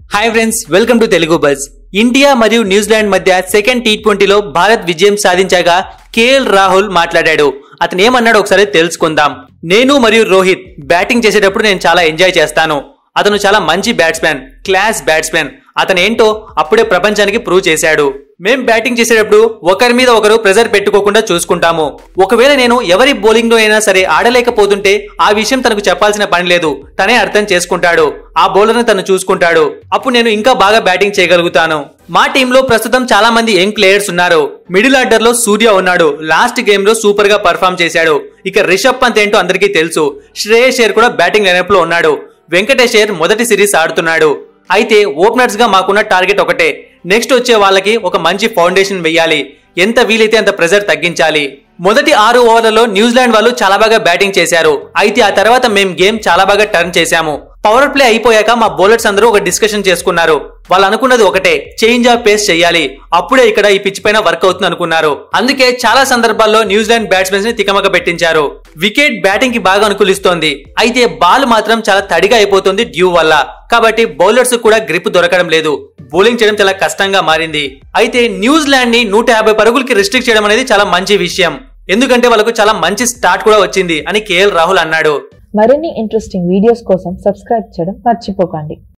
hi friends welcome to Telugu buzz India మరియు New Zealand మధ్య second T ట్వంటీలో భారత్ విజయం సాధించాక కేఎల్ రాహుల్ మాట్లాడాడు అతను ఏమన్నాడు ఒకసారి తెలుసుకుందాం నేను మరియు రోహిత్ బ్యాటింగ్ చేసేటప్పుడు నేను చాలా ఎంజాయ్ చేస్తాను అతను చాలా మంచి బ్యాట్స్మెన్ క్లాస్ బ్యాట్స్మెన్ అతను ఏంటో అప్పుడే ప్రపంచానికి ప్రూవ్ చేశాడు మేం బ్యాటింగ్ చేసేటప్పుడు ఒకరి మీద ఒకరు ప్రెజర్ పెట్టుకోకుండా చూసుకుంటాము ఒకవేళ నేను ఎవరి బౌలింగ్ లో అయినా సరే ఆడలేకపోతుంటే ఆ విషయం తనకు చెప్పాల్సిన పని లేదు తనే అర్థం చేసుకుంటాడు ఆ బౌలర్ ని తను చూసుకుంటాడు అప్పుడు నేను ఇంకా బాగా బ్యాటింగ్ చేయగలుగుతాను మా టీంలో ప్రస్తుతం చాలా మంది యంగ్ ప్లేయర్స్ ఉన్నారు మిడిల్ ఆర్డర్ లో సూర్య ఉన్నాడు లాస్ట్ గేమ్ లో సూపర్ గా పర్ఫామ్ చేశాడు ఇక రిషబ్ పంత్ ఏంటో అందరికీ తెలుసు శ్రేయస్ అయ్యర్ కూడా బ్యాటింగ్ లైనప్ లో ఉన్నాడు వెంకటేష్ అయ్యర్ మొదటి సిరీస్ ఆడుతున్నాడు అయితే ఓపెనర్స్ గా మాకున్న టార్గెట్ ఒకటే నెక్స్ట్ వచ్చే వాళ్ళకి ఒక మంచి ఫౌండేషన్ వెయ్యాలి ఎంత వీలైతే అంత ప్రెజర్ తగ్గించాలి మొదటి ఆరు ఓవర్లలో న్యూజిలాండ్ వాళ్ళు చాలా బాగా బ్యాటింగ్ చేశారు అయితే ఆ తర్వాత మేం గేమ్ చాలా బాగా టర్న్ చేశాము పవర్ ప్లే అయిపోయాక మా బౌలర్స్ అందరూ ఒక డిస్కషన్ చేసుకున్నారు వాళ్ళు అనుకున్నది ఒకటే చేంజ్ ఆఫ్ పేస్ చేయాలి అప్పుడే ఇక్కడ ఈ పిచ్ పైన వర్క్ అవుతుంది అనుకున్నారు అందుకే చాలా సందర్భాల్లో న్యూజిలాండ్ బ్యాట్స్మెన్స్ ని తికమక పెట్టించారు వికెట్ బ్యాటింగ్ కి బాగా అనుకూలిస్తోంది అయితే బాల్ మాత్రం చాలా తడిగా అయిపోతుంది డ్యూ వల్ల కాబట్టి బౌలర్స్ కూడా గ్రిప్ దొరకడం లేదు బౌలింగ్ చేయడం చాలా కష్టంగా మారింది అయితే న్యూజిలాండ్ ని నూట యాభై పరుగులకి రిస్ట్రిక్ట్ చేయడం అనేది చాలా మంచి విషయం ఎందుకంటే వాళ్ళకు చాలా మంచి స్టార్ట్ కూడా వచ్చింది అని కేఎల్ రాహుల్ అన్నాడు మరిన్ని ఇంట్రెస్టింగ్ వీడియోస్ కోసం సబ్స్క్రైబ్ చేయడం మర్చిపోకండి